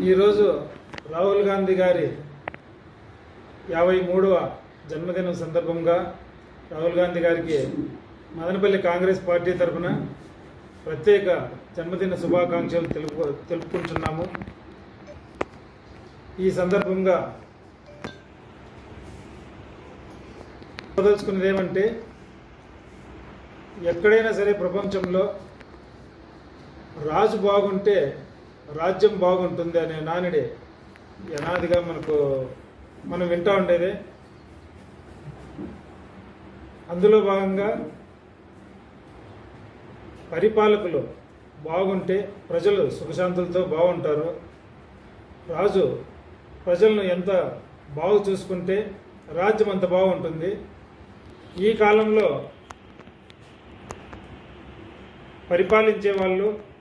ఈరోజు రాహుల్ గాంధీ గారి యాభై మూడవ జన్మదినం సందర్భంగా రాహుల్ గాంధీ గారికి మదనపల్లి కాంగ్రెస్ పార్టీ తరఫున ప్రత్యేక జన్మదిన శుభాకాంక్షలు తెలుపు తెలుపుకుంటున్నాము ఈ సందర్భంగా చెప్పదలుచుకున్నది ఏమంటే ఎక్కడైనా సరే ప్రపంచంలో రాజు బాగుంటే రాజ్యం బాగుంటుంది అనే నానుడి యనాదిగా మనకు మనం వింటూ ఉండేది అందులో భాగంగా పరిపాలకులు బాగుంటే ప్రజలు సుఖశాంతులతో బాగుంటారు రాజు ప్రజలను ఎంత బాగు చూసుకుంటే రాజ్యం అంత బాగుంటుంది ఈ కాలంలో పరిపాలించే వాళ్ళు